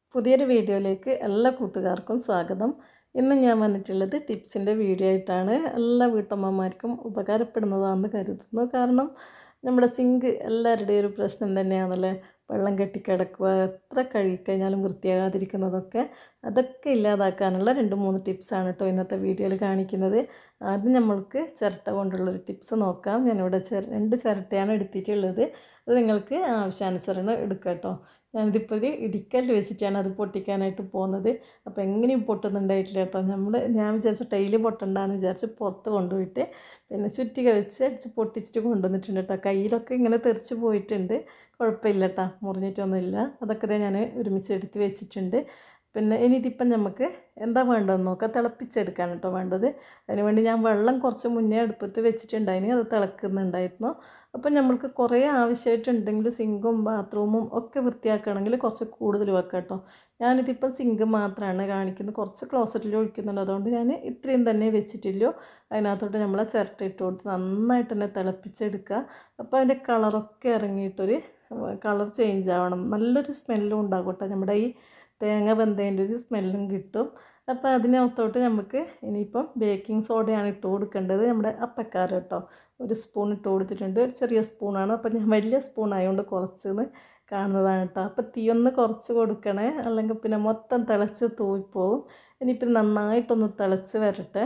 പുതിയൊരു വീഡിയോയിലേക്ക് എല്ലാ കൂട്ടുകാർക്കും സ്വാഗതം ഇന്ന് ഞാൻ വന്നിട്ടുള്ളത് ടിപ്സിൻ്റെ വീഡിയോ ആയിട്ടാണ് എല്ലാ വീട്ടമ്മമാർക്കും ഉപകാരപ്പെടുന്നതാണെന്ന് കരുതുന്നു കാരണം നമ്മുടെ സിങ്ക് എല്ലാവരുടെയും ഒരു പ്രശ്നം തന്നെയാണല്ലേ വെള്ളം കെട്ടിക്കിടക്കുക എത്ര കഴുകിക്കഴിഞ്ഞാലും വൃത്തിയാകാതിരിക്കുന്നതൊക്കെ അതൊക്കെ ഇല്ലാതാക്കാനുള്ള രണ്ട് മൂന്ന് ടിപ്സാണ് കേട്ടോ ഇന്നത്തെ വീഡിയോയിൽ കാണിക്കുന്നത് ആദ്യം നമ്മൾക്ക് ചിരട്ട കൊണ്ടുള്ളൊരു ടിപ്സ് നോക്കാം ഞാനിവിടെ ചിര രണ്ട് ചിരട്ടയാണ് എടുത്തിട്ടുള്ളത് അത് നിങ്ങൾക്ക് ആവശ്യാനുസരണം എടുക്കാം കേട്ടോ ഞാനിതിപ്പോൾ ഒരു ഇടിക്കല്ല് വെച്ചിട്ടാണ് അത് പൊട്ടിക്കാനായിട്ട് പോകുന്നത് അപ്പോൾ എങ്ങനെയും പൊട്ടുന്നുണ്ടായിട്ടില്ല കേട്ടോ നമ്മൾ ഞാൻ വിചാരിച്ചു ടൈല് പൊട്ടണ്ടെന്ന് വിചാരിച്ച് പുറത്ത് കൊണ്ടുപോയിട്ട് പിന്നെ ചുറ്റിക വെച്ച് അടിച്ച് പൊട്ടിച്ചിട്ട് കൊണ്ടുവന്നിട്ടുണ്ട് കേട്ടോ കയ്യിലൊക്കെ ഇങ്ങനെ തെറിച്ച് പോയിട്ടുണ്ട് കുഴപ്പമില്ല കേട്ടോ മുറിഞ്ഞിട്ടൊന്നുമില്ല അതൊക്കെ ദേ ഞാൻ ഒരുമിച്ച് എടുത്ത് വെച്ചിട്ടുണ്ട് പിന്നെ ഇനി ഇതിപ്പം നമുക്ക് എന്താ വേണ്ടതെന്ന് നോക്കാം തിളപ്പിച്ചെടുക്കാൻ കേട്ടോ വേണ്ടത് അതിനുവേണ്ടി ഞാൻ വെള്ളം കുറച്ച് മുന്നേ അടുപ്പത്ത് വെച്ചിട്ടുണ്ടായിന് അത് തിളക്കുന്നുണ്ടായിരുന്നു അപ്പം നമ്മൾക്ക് കുറേ ആവശ്യമായിട്ടുണ്ടെങ്കിൽ സിങ്കും ബാത്റൂമും ഒക്കെ വൃത്തിയാക്കുകയാണെങ്കിൽ കുറച്ച് കൂടുതൽ വെക്കാം കേട്ടോ ഞാനിതിപ്പം സിങ്ക് മാത്രമാണ് കാണിക്കുന്നത് കുറച്ച് ക്ലോസറ്റിൽ ഒഴിക്കുന്നുണ്ട് അതുകൊണ്ട് ഞാൻ ഇത്രയും തന്നെ വെച്ചിട്ടില്ലോ അതിനകത്തോട്ട് നമ്മൾ ആ ചിരട്ട ഇട്ട് കൊടുത്ത് നന്നായിട്ട് തന്നെ തിളപ്പിച്ചെടുക്കുക അപ്പോൾ അതിൻ്റെ കളറൊക്കെ ഇറങ്ങിയിട്ടൊരു കളർ ചേഞ്ച് ആവണം നല്ലൊരു സ്മെല്ലും ഉണ്ടാകും കേട്ടോ നമ്മുടെ ഈ തേങ്ങ വെന്തതിൻ്റെ ഒരു സ്മെല്ലും കിട്ടും അപ്പോൾ അതിനകത്തോട്ട് നമുക്ക് ഇനിയിപ്പം ബേക്കിംഗ് സോഡയാണ് ഇട്ട് കൊടുക്കേണ്ടത് നമ്മുടെ അപ്പക്കാരം കേട്ടോ ഒരു സ്പൂൺ ഇട്ട് കൊടുത്തിട്ടുണ്ട് ഒരു ചെറിയ സ്പൂണാണ് അപ്പോൾ ഞാൻ വലിയ സ്പൂൺ ആയതുകൊണ്ട് കുറച്ചെന്ന് കാണുന്നതാണ് കേട്ടോ അപ്പോൾ തീ ഒന്ന് കുറച്ച് കൊടുക്കണേ അല്ലെങ്കിൽ പിന്നെ മൊത്തം തിളച്ച് തൂയിപ്പോവും ഇനിയിപ്പം നന്നായിട്ടൊന്ന് തിളച്ച് വരട്ടെ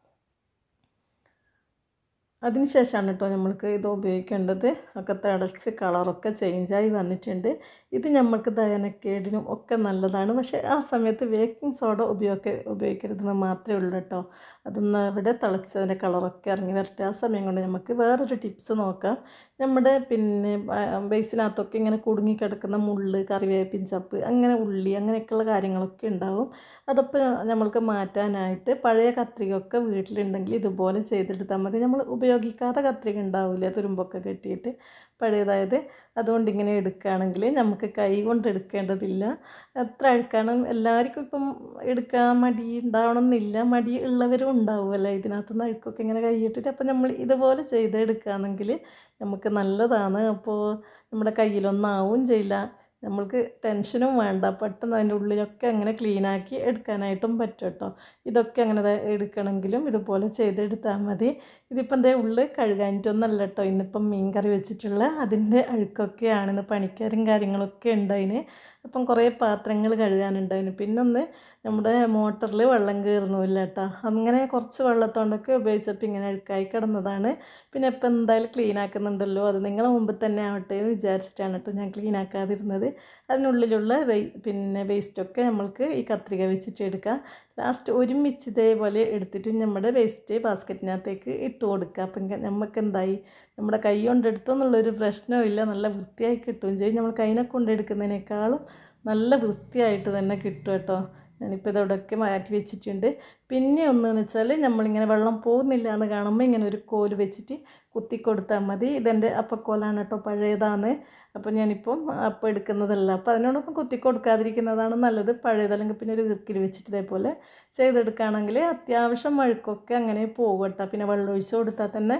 അതിന് ശേഷമാണ് കേട്ടോ നമ്മൾക്ക് ഇത് ഉപയോഗിക്കേണ്ടത് ഒക്കെ തിളച്ച് കളറൊക്കെ ചേഞ്ചായി വന്നിട്ടുണ്ട് ഇത് നമ്മൾക്ക് ദഹനക്കേടിനും ഒക്കെ നല്ലതാണ് പക്ഷേ ആ സമയത്ത് ബേക്കിംഗ് സോഡ ഉപയോഗ ഉപയോഗിക്കരുതെന്ന് മാത്രമേ ഉള്ളൂ കേട്ടോ അതൊന്ന് അവിടെ തിളച്ചതിൻ്റെ കളറൊക്കെ ഇറങ്ങി വരട്ടെ ആ സമയം കൊണ്ട് നമുക്ക് വേറൊരു ടിപ്സ് നോക്കാം നമ്മുടെ പിന്നെ ബേസിനകത്തൊക്കെ ഇങ്ങനെ കുടുങ്ങിക്കിടക്കുന്ന മുള്ള് കറിവേപ്പിൻ ചപ്പ് അങ്ങനെ ഉള്ളി അങ്ങനെയൊക്കെയുള്ള കാര്യങ്ങളൊക്കെ ഉണ്ടാവും അതപ്പോൾ നമ്മൾക്ക് മാറ്റാനായിട്ട് പഴയ കത്രികയൊക്കെ വീട്ടിലുണ്ടെങ്കിൽ ഇതുപോലെ ചെയ്തെടുത്താൽ മതി നമ്മൾ ഉപയോഗിക്കാത്ത കത്രിക ഉണ്ടാവില്ല തുരുമ്പൊക്കെ കെട്ടിയിട്ട് പഴയതായത് അതുകൊണ്ട് ഇങ്ങനെ എടുക്കുകയാണെങ്കിൽ നമുക്ക് കൈ കൊണ്ട് എടുക്കേണ്ടതില്ല എത്ര അഴുക്കാണ് എല്ലാവർക്കും ഇപ്പം എടുക്കാൻ മടി ഉണ്ടാവണമെന്നില്ല മടി ഉള്ളവരും ഉണ്ടാവുമല്ലോ ഇതിനകത്തുനിന്ന് അഴുക്കൊക്കെ ഇങ്ങനെ കൈയിട്ടിട്ട് അപ്പം നമ്മൾ ഇതുപോലെ ചെയ്തെടുക്കുകയാണെങ്കിൽ നമുക്ക് നല്ലതാണ് അപ്പോൾ നമ്മുടെ കയ്യിലൊന്നാവും ചെയ്യില്ല നമ്മൾക്ക് ടെൻഷനും വേണ്ട പെട്ടെന്ന് അതിൻ്റെ ഉള്ളിലൊക്കെ അങ്ങനെ ക്ലീനാക്കി എടുക്കാനായിട്ടും പറ്റും കേട്ടോ ഇതൊക്കെ അങ്ങനെ എടുക്കണമെങ്കിലും ഇതുപോലെ ചെയ്തെടുത്താൽ മതി ഇതിപ്പം എന്തേ ഉള്ളിൽ കഴുകാനിട്ടൊന്നല്ല കേട്ടോ ഇന്നിപ്പം മീൻ കറി വെച്ചിട്ടുള്ള അതിൻ്റെ അഴുക്കൊക്കെയാണ് ഇന്ന് പണിക്കാരും കാര്യങ്ങളൊക്കെ ഉണ്ട് അതിന് അപ്പം കുറേ പാത്രങ്ങൾ കഴുകാനുണ്ടായിന് പിന്നൊന്ന് നമ്മുടെ മോട്ടറിൽ വെള്ളം കയറുന്നില്ല കേട്ടോ അങ്ങനെ കുറച്ച് വെള്ളത്തോണ്ടൊക്കെ ഉപയോഗിച്ചപ്പോൾ ഇങ്ങനെ അഴുക്കായി കിടന്നതാണ് പിന്നെ ഇപ്പം എന്തായാലും ക്ലീൻ ആക്കുന്നുണ്ടല്ലോ അത് നിങ്ങളെ മുമ്പ് തന്നെ ആവട്ടെ എന്ന് വിചാരിച്ചിട്ടാണ് കേട്ടോ ഞാൻ ക്ലീൻ ആക്കാതിരുന്നത് അതിനുള്ളിലുള്ള വേ പിന്നെ വേസ്റ്റൊക്കെ നമ്മൾക്ക് ഈ കത്രിക വെച്ചിട്ട് എടുക്കാം ലാസ്റ്റ് ഒരുമിച്ച് ഇതേപോലെ എടുത്തിട്ട് നമ്മുടെ വേസ്റ്റ് ബാസ്ക്കറ്റിനകത്തേക്ക് ഇട്ട് കൊടുക്കുക അപ്പം നമുക്ക് എന്തായി നമ്മുടെ കൈ കൊണ്ടെടുത്തെന്നുള്ളൊരു പ്രശ്നവും ഇല്ല നല്ല വൃത്തിയായി കിട്ടുകയും ചെയ്യും നമ്മൾ കൈനെ കൊണ്ടെടുക്കുന്നതിനേക്കാളും നല്ല വൃത്തിയായിട്ട് തന്നെ കിട്ടും കേട്ടോ ഞാനിപ്പോൾ ഇതവിടെയൊക്കെ മാറ്റി വെച്ചിട്ടുണ്ട് പിന്നെ ഒന്നെന്ന് വെച്ചാൽ നമ്മളിങ്ങനെ വെള്ളം പോകുന്നില്ല എന്ന് കാണുമ്പോൾ ഇങ്ങനെ ഒരു കോല് വെച്ചിട്ട് കുത്തി കൊടുത്താൽ മതി ഇതെൻ്റെ അപ്പക്കോലാണ് കേട്ടോ പഴയതാണ് അപ്പോൾ ഞാനിപ്പം അപ്പം എടുക്കുന്നതല്ല അപ്പോൾ അതിനോടൊപ്പം കുത്തി കൊടുക്കാതിരിക്കുന്നതാണ് നല്ലത് പഴയതല്ലെങ്കിൽ പിന്നെ ഒരു ഇറുക്കിൽ വെച്ചിട്ട് ഇതേപോലെ ചെയ്തെടുക്കുകയാണെങ്കിൽ അത്യാവശ്യം മഴുക്കൊക്കെ അങ്ങനെ പോകും കേട്ടോ പിന്നെ വെള്ളം ഒഴിച്ച് കൊടുത്താൽ തന്നെ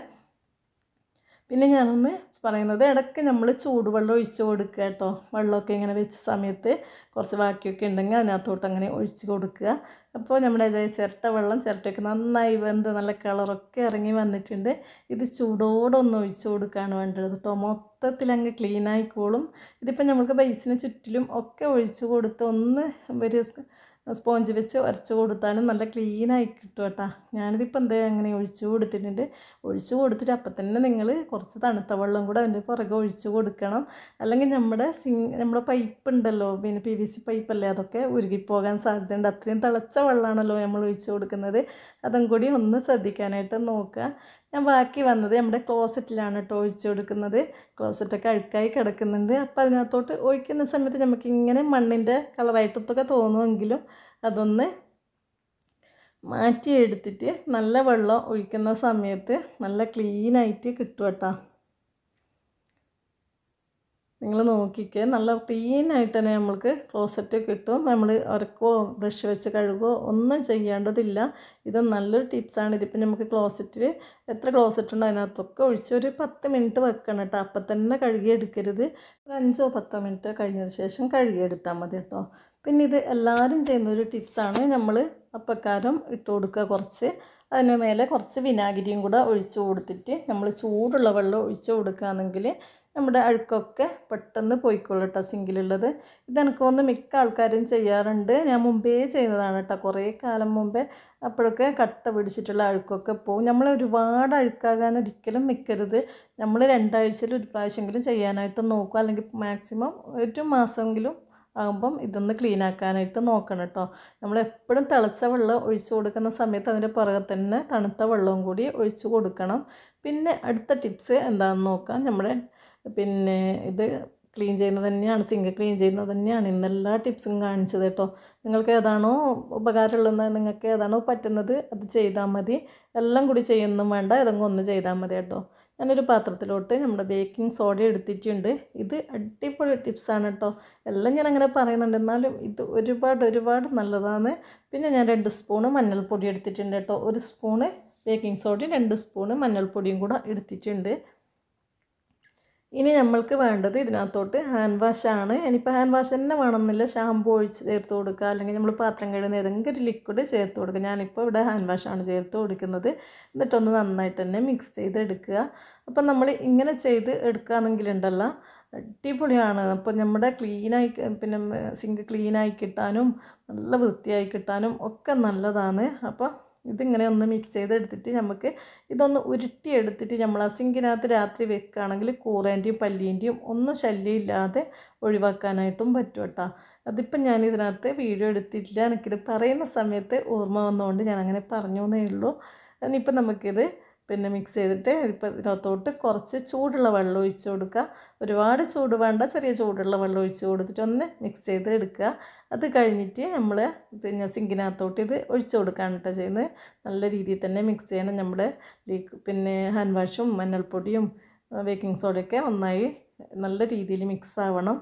പിന്നെ ഞാനൊന്ന് പറയുന്നത് ഇടയ്ക്ക് നമ്മൾ ചൂടുവെള്ളം ഒഴിച്ച് കൊടുക്കുക കേട്ടോ വെള്ളമൊക്കെ ഇങ്ങനെ വെച്ച സമയത്ത് കുറച്ച് ബാക്കിയൊക്കെ ഉണ്ടെങ്കിൽ അതിനകത്തോട്ട് അങ്ങനെ ഒഴിച്ച് കൊടുക്കുക അപ്പോൾ നമ്മുടെ ഇതേ ചിരട്ട വെള്ളം ചിരട്ടയൊക്കെ നന്നായി വെന്ത് നല്ല കളറൊക്കെ ഇറങ്ങി വന്നിട്ടുണ്ട് ഇത് ചൂടോടെ ഒന്ന് ഒഴിച്ച് കൊടുക്കുകയാണ് വേണ്ടത് കേട്ടോ മൊത്തത്തിൽ അങ്ങ് ക്ലീൻ ആയിക്കോളും ഇതിപ്പോൾ നമുക്ക് ബേസിന് ചുറ്റിലും ഒക്കെ ഒഴിച്ച് കൊടുത്ത് ഒന്ന് ഒരു സ്പോഞ്ച് വെച്ച് ഉരച്ച് കൊടുത്താലും നല്ല ക്ലീനായി കിട്ടും കേട്ടോ ഞാനിതിപ്പോൾ എന്താ അങ്ങനെ ഒഴിച്ച് കൊടുത്തിട്ടുണ്ട് ഒഴിച്ച് കൊടുത്തിട്ട് അപ്പം തന്നെ നിങ്ങൾ കുറച്ച് തണുത്ത വെള്ളം കൂടെ അതിൻ്റെ പുറകെ ഒഴിച്ച് കൊടുക്കണം അല്ലെങ്കിൽ നമ്മുടെ സിങ് നമ്മുടെ പൈപ്പ് ഉണ്ടല്ലോ പിന്നെ പി വി സി പൈപ്പല്ലേ അതൊക്കെ ഉരുകിപ്പോകാൻ സാധ്യതയുണ്ട് അത്രയും തിളച്ച വെള്ളമാണല്ലോ നമ്മൾ ഒഴിച്ച് കൊടുക്കുന്നത് അതും കൂടി ഒന്ന് ശ്രദ്ധിക്കാനായിട്ട് നോക്കുക ഞാൻ ബാക്കി വന്നത് നമ്മുടെ ക്ലോസറ്റിലാണ് കേട്ടോ ഒഴിച്ച് കൊടുക്കുന്നത് ക്ലോസറ്റൊക്കെ അഴുക്കായി കിടക്കുന്നുണ്ട് അപ്പോൾ അതിനകത്തോട്ട് ഒഴിക്കുന്ന സമയത്ത് നമുക്ക് ഇങ്ങനെ മണ്ണിൻ്റെ കളറായിട്ടൊക്കെ തോന്നുമെങ്കിലും അതൊന്ന് മാറ്റിയെടുത്തിട്ട് നല്ല വെള്ളം ഒഴിക്കുന്ന സമയത്ത് നല്ല ക്ലീനായിട്ട് കിട്ടും കേട്ടോ നിങ്ങൾ നോക്കിക്കേ നല്ല ക്ലീനായിട്ട് തന്നെ നമ്മൾക്ക് ക്ലോസറ്റ് കിട്ടും നമ്മൾ ഉരക്കോ ബ്രഷ് വെച്ച് കഴുകുകയോ ഒന്നും ചെയ്യേണ്ടതില്ല ഇത് നല്ലൊരു ടിപ്സാണ് ഇതിപ്പോൾ നമുക്ക് ക്ലോസറ്റിൽ എത്ര ക്ലോസറ്റ് ഉണ്ടോ അതിനകത്തൊക്കെ ഒഴിച്ച് ഒരു പത്ത് മിനിറ്റ് വെക്കണം കേട്ടോ അപ്പം തന്നെ കഴുകിയെടുക്കരുത് ഒരു അഞ്ചോ പത്തോ മിനിറ്റ് കഴിഞ്ഞതിന് ശേഷം കഴുകിയെടുത്താൽ മതി കേട്ടോ പിന്നെ ഇത് എല്ലാവരും ചെയ്യുന്ന ഒരു ടിപ്സാണ് നമ്മൾ അപ്പക്കാരം ഇട്ട് കൊടുക്കുക കുറച്ച് അതിന് മേലെ കുറച്ച് വിനാഗിരിയും കൂടെ ഒഴിച്ച് കൊടുത്തിട്ട് നമ്മൾ ചൂടുള്ള വെള്ളം ഒഴിച്ച് കൊടുക്കുകയാണെങ്കിൽ നമ്മുടെ അഴുക്കൊക്കെ പെട്ടെന്ന് പോയിക്കോളും കേട്ടോ സിങ്കിലുള്ളത് ഇതെനിക്ക് തോന്നുന്നു മിക്ക ആൾക്കാരും ചെയ്യാറുണ്ട് ഞാൻ മുമ്പേ ചെയ്യുന്നതാണ് കേട്ടോ കുറേ കാലം മുമ്പേ അപ്പോഴൊക്കെ കട്ട പിടിച്ചിട്ടുള്ള അഴുക്കൊക്കെ പോകും നമ്മൾ ഒരുപാട് അഴുക്കാകാൻ ഒരിക്കലും നിൽക്കരുത് നമ്മൾ രണ്ടാഴ്ചയിൽ ഒരു പ്രാവശ്യമെങ്കിലും ചെയ്യാനായിട്ട് നോക്കുക അല്ലെങ്കിൽ മാക്സിമം ഒരു മാസമെങ്കിലും ആകുമ്പം ഇതൊന്ന് ക്ലീൻ ആക്കാനായിട്ട് നോക്കണം കേട്ടോ നമ്മൾ എപ്പോഴും തിളച്ച വെള്ളം ഒഴിച്ചു കൊടുക്കുന്ന സമയത്ത് അതിൻ്റെ പുറകെ തന്നെ തണുത്ത വെള്ളവും കൂടി ഒഴിച്ചു കൊടുക്കണം പിന്നെ അടുത്ത ടിപ്സ് എന്താണെന്ന് നോക്കാം നമ്മുടെ പിന്നെ ഇത് ക്ലീൻ ചെയ്യുന്നത് തന്നെയാണ് സിങ്ക് ക്ലീൻ ചെയ്യുന്നത് തന്നെയാണ് ഇന്ന് എല്ലാ ടിപ്സും കാണിച്ചത് കേട്ടോ നിങ്ങൾക്ക് ഏതാണോ ഉപകാരമുള്ളത് നിങ്ങൾക്ക് ഏതാണോ പറ്റുന്നത് അത് ചെയ്താൽ മതി എല്ലാം കൂടി ചെയ്യൊന്നും വേണ്ട ഏതെങ്കിലും ഒന്ന് ചെയ്താൽ മതി കേട്ടോ ഞാനൊരു പാത്രത്തിലോട്ട് നമ്മുടെ ബേക്കിംഗ് സോഡ എടുത്തിട്ടുണ്ട് ഇത് അടിപൊളി ടിപ്സാണ് കേട്ടോ എല്ലാം ഞാൻ അങ്ങനെ പറയുന്നുണ്ട് എന്നാലും ഇത് ഒരുപാട് ഒരുപാട് നല്ലതാണ് പിന്നെ ഞാൻ രണ്ട് സ്പൂണ് മഞ്ഞൾപ്പൊടി എടുത്തിട്ടുണ്ട് കേട്ടോ ഒരു സ്പൂണ് ബേക്കിംഗ് സോഡയും രണ്ട് സ്പൂണ് മഞ്ഞൾപ്പൊടിയും കൂടെ എടുത്തിട്ടുണ്ട് ഇനി നമ്മൾക്ക് വേണ്ടത് ഇതിനകത്തോട്ട് ഹാൻഡ് വാഷാണ് ഇനിയിപ്പോൾ ഹാൻഡ് വാഷ് തന്നെ വേണമെന്നില്ല ഷാമ്പു ഒഴിച്ച് ചേർത്ത് കൊടുക്കുക അല്ലെങ്കിൽ നമ്മൾ പാത്രം കഴുകുന്ന ഏതെങ്കിലും ഒരു ലിക്വിഡ് ചേർത്ത് കൊടുക്കുക ഞാനിപ്പോൾ ഇവിടെ ഹാൻഡ് വാഷാണ് ചേർത്ത് കൊടുക്കുന്നത് എന്നിട്ടൊന്ന് നന്നായിട്ട് തന്നെ മിക്സ് ചെയ്ത് എടുക്കുക അപ്പം നമ്മൾ ഇങ്ങനെ ചെയ്ത് എടുക്കുകയാണെങ്കിലുണ്ടല്ലോ അടിപൊളിയാണ് അപ്പോൾ നമ്മുടെ ക്ലീനായി പിന്നെ സിങ്ക് ക്ലീനായി കിട്ടാനും നല്ല വൃത്തിയായി കിട്ടാനും ഒക്കെ നല്ലതാണ് അപ്പോൾ ഇതിങ്ങനെ ഒന്ന് മിക്സ് ചെയ്തെടുത്തിട്ട് നമുക്ക് ഇതൊന്ന് ഉരുട്ടിയെടുത്തിട്ട് നമ്മൾ ആ സിങ്കിനകത്ത് രാത്രി വെക്കുകയാണെങ്കിൽ കൂറേൻ്റെയും പല്ലീൻ്റെയും ഒന്നും ശല്യമില്ലാതെ ഒഴിവാക്കാനായിട്ടും പറ്റും കേട്ടോ അതിപ്പം ഞാൻ ഇതിനകത്ത് വീഡിയോ എടുത്തില്ല എനിക്കിത് പറയുന്ന സമയത്ത് ഓർമ്മ വന്നതുകൊണ്ട് ഞാൻ അങ്ങനെ പറഞ്ഞു എന്നേ ഉള്ളൂ ഇനിയിപ്പം നമുക്കിത് പിന്നെ മിക്സ് ചെയ്തിട്ട് ഇപ്പം ഇതിനകത്തോട്ട് കുറച്ച് ചൂടുള്ള വെള്ളം ഒഴിച്ച് കൊടുക്കുക ഒരുപാട് ചൂട് വേണ്ട ചെറിയ ചൂടുള്ള വെള്ളം ഒഴിച്ച് കൊടുത്തിട്ട് ഒന്ന് മിക്സ് ചെയ്ത് എടുക്കുക അത് കഴിഞ്ഞിട്ട് നമ്മൾ പിന്നെ സിങ്കിനകത്തോട്ട് ഇത് ഒഴിച്ച് കൊടുക്കുകയാണ് കേട്ടോ ചെയ്യുന്നത് നല്ല രീതിയിൽ തന്നെ മിക്സ് ചെയ്യണം നമ്മുടെ ലീക്ക് പിന്നെ ഹാൻഡ് വാഷും മഞ്ഞൾപ്പൊടിയും ബേക്കിംഗ് സോഡയൊക്കെ ഒന്നായി നല്ല രീതിയിൽ മിക്സ് ആവണം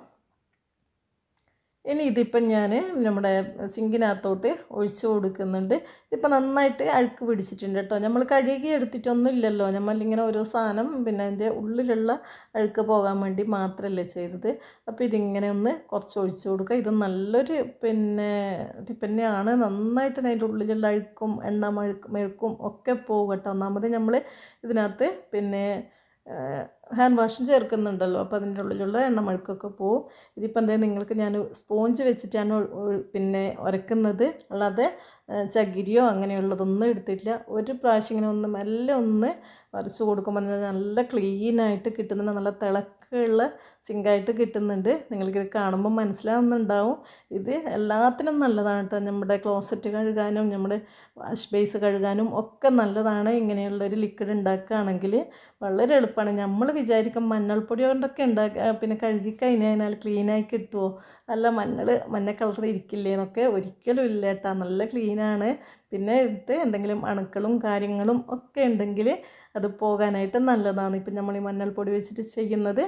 ഇനി ഇതിപ്പം ഞാൻ നമ്മുടെ സിങ്കിനകത്തോട്ട് ഒഴിച്ചു കൊടുക്കുന്നുണ്ട് ഇതിപ്പോൾ നന്നായിട്ട് അഴുക്ക് പിടിച്ചിട്ടുണ്ട് കേട്ടോ നമ്മൾ കഴുകി എടുത്തിട്ടൊന്നും ഇല്ലല്ലോ നമ്മളിങ്ങനെ ഓരോ സാധനം പിന്നെ അതിൻ്റെ ഉള്ളിലുള്ള അഴുക്ക് പോകാൻ വേണ്ടി മാത്രമല്ലേ ചെയ്തത് അപ്പോൾ ഇതിങ്ങനെ ഒന്ന് കുറച്ച് ഒഴിച്ചു കൊടുക്കുക ഇത് നല്ലൊരു പിന്നെ ടിപ്പന്നെയാണ് നന്നായിട്ട് അതിൻ്റെ ഉള്ളിലുള്ള അഴുക്കും എണ്ണ മഴുക്കും മെഴുക്കും ഒക്കെ പോകും കേട്ടോ ഒന്നാമത് നമ്മൾ ഇതിനകത്ത് പിന്നെ ഹാൻഡ് വാഷും ചേർക്കുന്നുണ്ടല്ലോ അപ്പോൾ അതിൻ്റെ ഉള്ളിലുള്ള എണ്ണമഴുക്കൊക്കെ പോവും ഇതിപ്പോൾ എന്തായാലും നിങ്ങൾക്ക് ഞാൻ സ്പോഞ്ച് വെച്ചിട്ടാണ് പിന്നെ ഉരക്കുന്നത് അല്ലാതെ ചകിരിയോ അങ്ങനെയുള്ളതൊന്നും എടുത്തിട്ടില്ല ഒരു പ്രാവശ്യം ഇങ്ങനെ ഒന്ന് മെല്ലെ ഒന്ന് വരച്ച് കൊടുക്കുമ്പോൾ നല്ല ക്ലീനായിട്ട് കിട്ടുന്നുണ്ട് നല്ല തിളക്കമുള്ള സിങ്കായിട്ട് കിട്ടുന്നുണ്ട് നിങ്ങൾക്കിത് കാണുമ്പോൾ മനസ്സിലാവുന്നുണ്ടാവും ഇത് എല്ലാത്തിനും നല്ലതാണ് കേട്ടോ നമ്മുടെ ക്ലോസറ്റ് കഴുകാനും നമ്മുടെ വാഷ് ബേസ് കഴുകാനും ഒക്കെ നല്ലതാണ് ഇങ്ങനെയുള്ളൊരു ലിക്വിഡ് ഉണ്ടാക്കുകയാണെങ്കിൽ വളരെ എളുപ്പമാണ് നമ്മൾ വിചാരിക്കും മഞ്ഞൾപ്പൊടി കൊണ്ടൊക്കെ ഉണ്ടാക്കുക പിന്നെ കഴുകി കഴിഞ്ഞാൽ ക്ലീനായി കിട്ടുമോ അല്ല മഞ്ഞൾ മഞ്ഞ കളർ ഇരിക്കില്ലേ എന്നൊക്കെ ഒരിക്കലും ഇല്ല കേട്ടോ നല്ല ക്ലീനാണ് പിന്നെ ഇത് എന്തെങ്കിലും അണുക്കളും കാര്യങ്ങളും ഒക്കെ ഉണ്ടെങ്കിൽ അത് പോകാനായിട്ട് നല്ലതാണ് ഇപ്പം നമ്മൾ ഈ മഞ്ഞൾപ്പൊടി വെച്ചിട്ട് ചെയ്യുന്നത്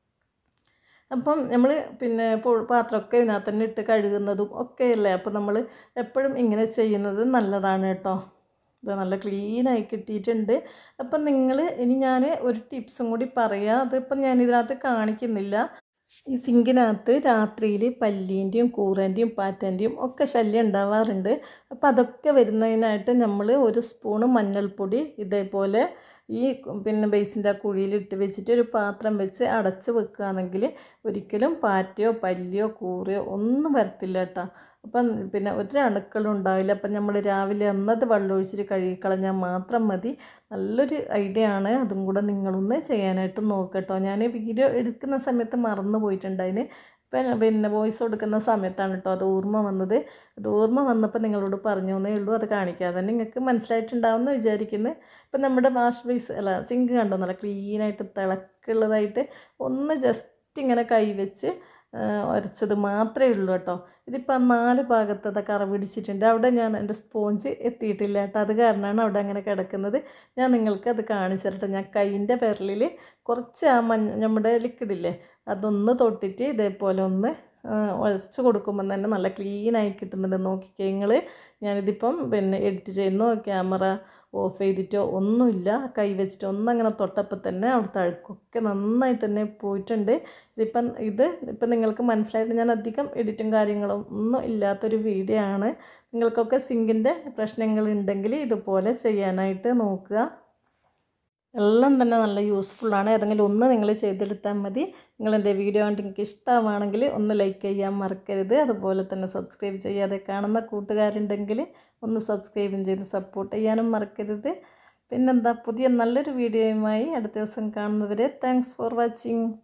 അപ്പം നമ്മൾ പിന്നെ പാത്രമൊക്കെ ഇതിനകത്ത് തന്നെ ഇട്ട് കഴുകുന്നതും ഒക്കെ അല്ലേ അപ്പം നമ്മൾ എപ്പോഴും ഇങ്ങനെ ചെയ്യുന്നത് നല്ലതാണ് കേട്ടോ ഇത് നല്ല ക്ലീനായി കിട്ടിയിട്ടുണ്ട് അപ്പം നിങ്ങൾ ഇനി ഞാൻ ഒരു ടിപ്സും കൂടി പറയാം അതിപ്പം ഞാൻ ഇതിനകത്ത് കാണിക്കുന്നില്ല ഈ സിങ്കിനകത്ത് രാത്രിയിൽ പല്ലീൻ്റെയും കൂറേൻ്റെയും പാറ്റേൻ്റെയും ഒക്കെ ശല്യം ഉണ്ടാവാറുണ്ട് അപ്പോൾ അതൊക്കെ വരുന്നതിനായിട്ട് നമ്മൾ ഒരു സ്പൂണ് മഞ്ഞൾപ്പൊടി ഇതേപോലെ ഈ പിന്നെ ബേസിൻ്റെ ആ കുഴിയിലിട്ട് വെച്ചിട്ട് ഒരു പാത്രം വെച്ച് അടച്ച് വെക്കുകയാണെങ്കിൽ ഒരിക്കലും പാറ്റയോ പല്ലിയോ കൂറയോ ഒന്നും വരത്തില്ല കേട്ടോ അപ്പം പിന്നെ ഒരു അണുക്കളും ഉണ്ടാവില്ല അപ്പം നമ്മൾ രാവിലെ അന്നത് വെള്ളം ഒഴിച്ചിട്ട് കഴുകിക്കളഞ്ഞാൽ മാത്രം മതി നല്ലൊരു ഐഡിയ ആണ് അതും കൂടെ നിങ്ങളൊന്ന് ചെയ്യാനായിട്ട് നോക്കട്ടോ ഞാൻ വീഡിയോ എടുക്കുന്ന സമയത്ത് മറന്നു പോയിട്ടുണ്ടായിന് ഇപ്പം പിന്നെ വോയിസ് കൊടുക്കുന്ന സമയത്താണ് കേട്ടോ അത് ഓർമ്മ വന്നത് അത് ഓർമ്മ വന്നപ്പോൾ നിങ്ങളോട് പറഞ്ഞു എന്നേ ഉള്ളൂ അത് കാണിക്കാതെ തന്നെ നിങ്ങൾക്ക് മനസ്സിലായിട്ടുണ്ടാവുമെന്ന് വിചാരിക്കുന്നു ഇപ്പം നമ്മുടെ വാഷ് ബേസ് അല്ല സിങ്ക് കണ്ടോ നല്ല ക്ലീനായിട്ട് തിളക്കുള്ളതായിട്ട് ഒന്ന് ജസ്റ്റ് ഇങ്ങനെ കൈ വെച്ച് ഉരച്ചത് മാത്രമേ ഉള്ളൂ കേട്ടോ ഇതിപ്പോൾ നാല് ഭാഗത്തത് കറ പിടിച്ചിട്ടുണ്ട് അവിടെ ഞാൻ എൻ്റെ സ്പോഞ്ച് എത്തിയിട്ടില്ല കേട്ടോ അത് കാരണമാണ് അവിടെ അങ്ങനെ കിടക്കുന്നത് ഞാൻ നിങ്ങൾക്ക് അത് കാണിച്ചു തരട്ടെ ഞാൻ കൈൻ്റെ വിരലിൽ കുറച്ച് ആ മഞ്ഞ നമ്മുടെ ലിക്വിഡില്ലേ അതൊന്ന് തൊട്ടിട്ട് ഇതേപോലെ ഒന്ന് ഉരച്ച് കൊടുക്കുമ്പോൾ തന്നെ നല്ല ക്ലീനായി കിട്ടുന്നുണ്ട് നോക്കിക്കേ നിങ്ങൾ ഞാനിതിപ്പം പിന്നെ എഡിറ്റ് ചെയ്യുന്നു ക്യാമറ ഓഫ് ചെയ്തിട്ടോ ഒന്നുമില്ല കൈ വെച്ചിട്ടോ ഒന്നും അങ്ങനെ തൊട്ടപ്പോൾ തന്നെ അവിടുത്തെ അഴുക്കൊക്കെ നന്നായിട്ട് തന്നെ പോയിട്ടുണ്ട് ഇതിപ്പം ഇത് ഇപ്പം നിങ്ങൾക്ക് മനസ്സിലായിട്ട് ഞാൻ അധികം എഡിറ്റും കാര്യങ്ങളും ഒന്നും ഇല്ലാത്തൊരു വീഡിയോ ആണ് നിങ്ങൾക്കൊക്കെ സിങ്കിൻ്റെ പ്രശ്നങ്ങളുണ്ടെങ്കിൽ ഇതുപോലെ ചെയ്യാനായിട്ട് നോക്കുക എല്ലാം തന്നെ നല്ല യൂസ്ഫുള്ളാണ് ഏതെങ്കിലും ഒന്ന് നിങ്ങൾ ചെയ്തെടുത്താൽ മതി നിങ്ങൾ എൻ്റെ വീഡിയോ കണ്ട് നിങ്ങൾക്ക് ഇഷ്ടമാണെങ്കിൽ ഒന്ന് ലൈക്ക് ചെയ്യാൻ മറക്കരുത് അതുപോലെ തന്നെ സബ്സ്ക്രൈബ് ചെയ്യാതെ കാണുന്ന കൂട്ടുകാരുണ്ടെങ്കിൽ ഒന്ന് സബ്സ്ക്രൈബും ചെയ്ത് സപ്പോർട്ട് ചെയ്യാനും മറക്കരുത് പിന്നെന്താ പുതിയ നല്ലൊരു വീഡിയോയുമായി അടുത്ത ദിവസം കാണുന്നവരെ താങ്ക്സ് ഫോർ വാച്ചിങ്